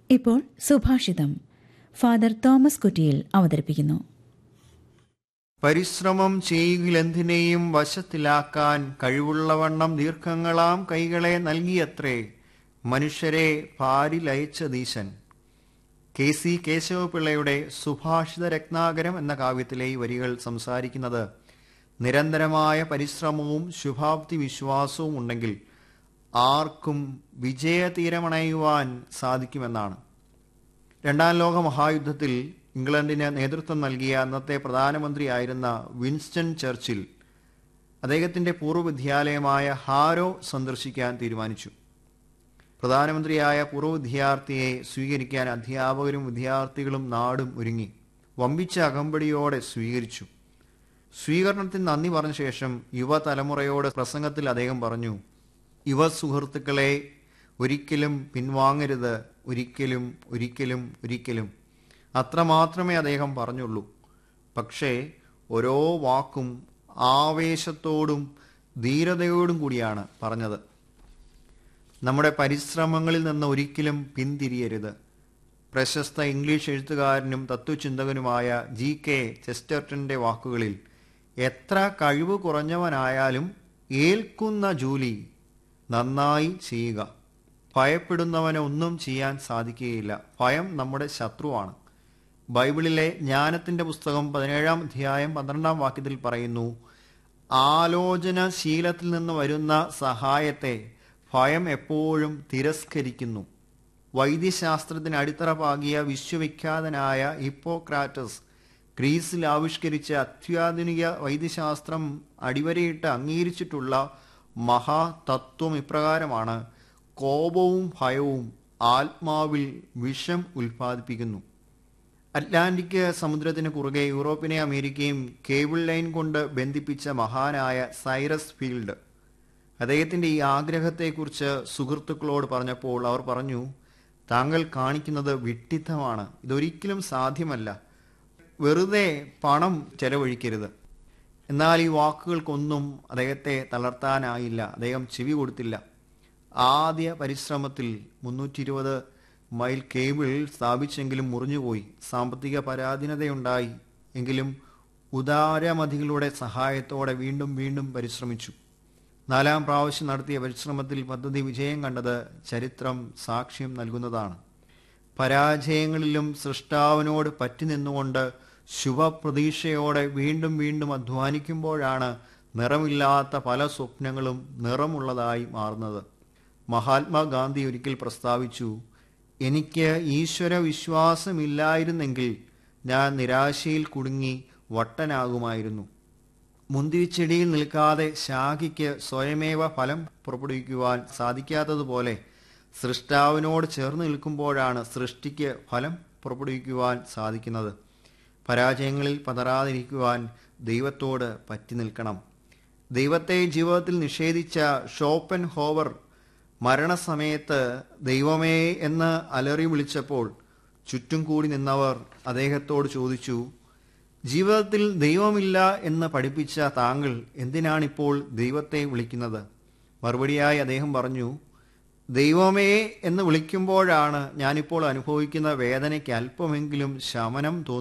ഇപ്പോൾ സുഭാഷിതം father Thomas കുറ്റിയിൽ അവതരിപ്പിക്കുന്നു പരിശ്രമം ചെയ്യുകിലെന്തിനേയും വശത്തിലാക്കാൻ കഴിവുള്ളവണ്ണം ദീർഘങ്ങളാം കൈകളെ നൽകിയത്രേ മനുഷ്യരെ പാരിലയച്ചതീശൻ കെ സി കേശവപിള്ളയുടെ സുഭാഷിത രത്നാകരം എന്ന കാവ്യത്തിലെ ഈ വരികൾ സംസാരിക്കുന്നത് നിരന്തരമായ പരിശ്രമവും ശുഭാപ്തി വിശ്വാസവും ഉണ്ടെങ്കിൽ ആർക്കും വിജയതീരമണയുവാൻ സാധിക്കുമെന്നാണ് രണ്ടാം ലോക മഹായുദ്ധത്തിൽ ഇംഗ്ലണ്ടിന് നേതൃത്വം നൽകിയ അന്നത്തെ പ്രധാനമന്ത്രിയായിരുന്ന വിൻസ്റ്റൺ ചർച്ചിൽ അദ്ദേഹത്തിന്റെ പൂർവ്വ വിദ്യാലയമായ ഹാരോ സന്ദർശിക്കാൻ തീരുമാനിച്ചു പ്രധാനമന്ത്രിയായ പൂർവ്വ വിദ്യാർത്ഥിയെ സ്വീകരിക്കാൻ അധ്യാപകരും വിദ്യാർത്ഥികളും നാടും ഒരുങ്ങി വമ്പിച്ച അകമ്പടിയോടെ സ്വീകരിച്ചു സ്വീകരണത്തിന് നന്ദി പറഞ്ഞ ശേഷം യുവതലമുറയോട് പ്രസംഗത്തിൽ അദ്ദേഹം പറഞ്ഞു യുവ സുഹൃത്തുക്കളെ ഒരിക്കലും പിൻവാങ്ങരുത് ഒരിക്കലും ഒരിക്കലും ഒരിക്കലും അത്രമാത്രമേ അദ്ദേഹം പറഞ്ഞുള്ളൂ പക്ഷേ ഓരോ വാക്കും ആവേശത്തോടും ധീരതയോടും കൂടിയാണ് പറഞ്ഞത് നമ്മുടെ പരിശ്രമങ്ങളിൽ നിന്ന് ഒരിക്കലും പിന്തിരിയരുത് പ്രശസ്ത ഇംഗ്ലീഷ് എഴുത്തുകാരനും തത്വചിന്തകനുമായ ജി കെ ചെസ്റ്റർട്ടന്റെ വാക്കുകളിൽ എത്ര കഴിവ് കുറഞ്ഞവനായാലും ഏൽക്കുന്ന ജോലി നന്നായി ചെയ്യുക ഭയപ്പെടുന്നവന് ഒന്നും ചെയ്യാൻ സാധിക്കുകയില്ല ഭയം നമ്മുടെ ശത്രുവാണ് ബൈബിളിലെ ജ്ഞാനത്തിന്റെ പുസ്തകം പതിനേഴാം അധ്യായം പന്ത്രണ്ടാം വാക്യത്തിൽ പറയുന്നു ആലോചനശീലത്തിൽ നിന്ന് വരുന്ന സഹായത്തെ ഭയം എപ്പോഴും തിരസ്കരിക്കുന്നു വൈദ്യശാസ്ത്രത്തിന് അടിത്തറ പാകിയ വിശ്വവിഖ്യാതനായ ഹിപ്പോക്രാറ്റസ് ഗ്രീസിൽ ആവിഷ്കരിച്ച അത്യാധുനിക വൈദ്യശാസ്ത്രം അടിവരയിട്ട് അംഗീകരിച്ചിട്ടുള്ള മഹാതത്വം ഇപ്രകാരമാണ് കോപവും ഭയവും ആത്മാവിൽ വിഷം ഉൽപ്പാദിപ്പിക്കുന്നു അറ്റ്ലാന്റിക് സമുദ്രത്തിന് കുറുകെ യൂറോപ്പിനെ അമേരിക്കയും കേബിൾ ലൈൻ കൊണ്ട് ബന്ധിപ്പിച്ച മഹാനായ സൈറസ് ഫീൽഡ് അദ്ദേഹത്തിന്റെ ഈ ആഗ്രഹത്തെക്കുറിച്ച് സുഹൃത്തുക്കളോട് പറഞ്ഞപ്പോൾ അവർ പറഞ്ഞു താങ്കൾ കാണിക്കുന്നത് വിഡ്ഢിത്തമാണ് ഇതൊരിക്കലും സാധ്യമല്ല വെറുതെ പണം ചെലവഴിക്കരുത് എന്നാൽ ഈ വാക്കുകൾക്കൊന്നും അദ്ദേഹത്തെ തളർത്താനായില്ല അദ്ദേഹം ചെവി കൊടുത്തില്ല ആദ്യ പരിശ്രമത്തിൽ മുന്നൂറ്റി ഇരുപത് മൈൽ കേബിൾ സ്ഥാപിച്ചെങ്കിലും മുറിഞ്ഞുപോയി സാമ്പത്തിക പരാധീനതയുണ്ടായി എങ്കിലും ഉദാരമതികളുടെ സഹായത്തോടെ വീണ്ടും വീണ്ടും പരിശ്രമിച്ചു നാലാം പ്രാവശ്യം നടത്തിയ പരിശ്രമത്തിൽ പദ്ധതി വിജയം കണ്ടത് ചരിത്രം സാക്ഷ്യം നൽകുന്നതാണ് പരാജയങ്ങളിലും സൃഷ്ടാവിനോട് പറ്റി നിന്നുകൊണ്ട് ശുഭപ്രതീക്ഷയോടെ വീണ്ടും വീണ്ടും അധ്വാനിക്കുമ്പോഴാണ് നിറമില്ലാത്ത പല സ്വപ്നങ്ങളും നിറമുള്ളതായി മാറുന്നത് മഹാത്മാഗാന്ധി ഒരിക്കൽ പ്രസ്താവിച്ചു എനിക്ക് ഈശ്വര വിശ്വാസമില്ലായിരുന്നെങ്കിൽ ഞാൻ നിരാശയിൽ കുടുങ്ങി വട്ടനാകുമായിരുന്നു മുന്തിരിച്ചെടിയിൽ നിൽക്കാതെ ശാഖയ്ക്ക് സ്വയമേവ ഫലം പുറപ്പെടുവിക്കുവാൻ സാധിക്കാത്തതുപോലെ സൃഷ്ടാവിനോട് ചേർന്ന് നിൽക്കുമ്പോഴാണ് സൃഷ്ടിക്ക് ഫലം പുറപ്പെടുവിക്കുവാൻ സാധിക്കുന്നത് പരാജയങ്ങളിൽ പതറാതിരിക്കുവാൻ ദൈവത്തോട് പറ്റി നിൽക്കണം ദൈവത്തെ ജീവിതത്തിൽ നിഷേധിച്ച ഷോപ്പൻ ഹോവർ മരണസമയത്ത് ദൈവമേ എന്ന് അലറി വിളിച്ചപ്പോൾ ചുറ്റും കൂടി നിന്നവർ അദ്ദേഹത്തോട് ചോദിച്ചു ജീവിതത്തിൽ ദൈവമില്ല എന്ന് പഠിപ്പിച്ച താങ്കൾ എന്തിനാണിപ്പോൾ ദൈവത്തെ വിളിക്കുന്നത് മറുപടിയായി അദ്ദേഹം പറഞ്ഞു ദൈവമേ എന്ന് വിളിക്കുമ്പോഴാണ് ഞാനിപ്പോൾ അനുഭവിക്കുന്ന വേദനയ്ക്ക് അല്പമെങ്കിലും ശമനം തോന്നുന്നത്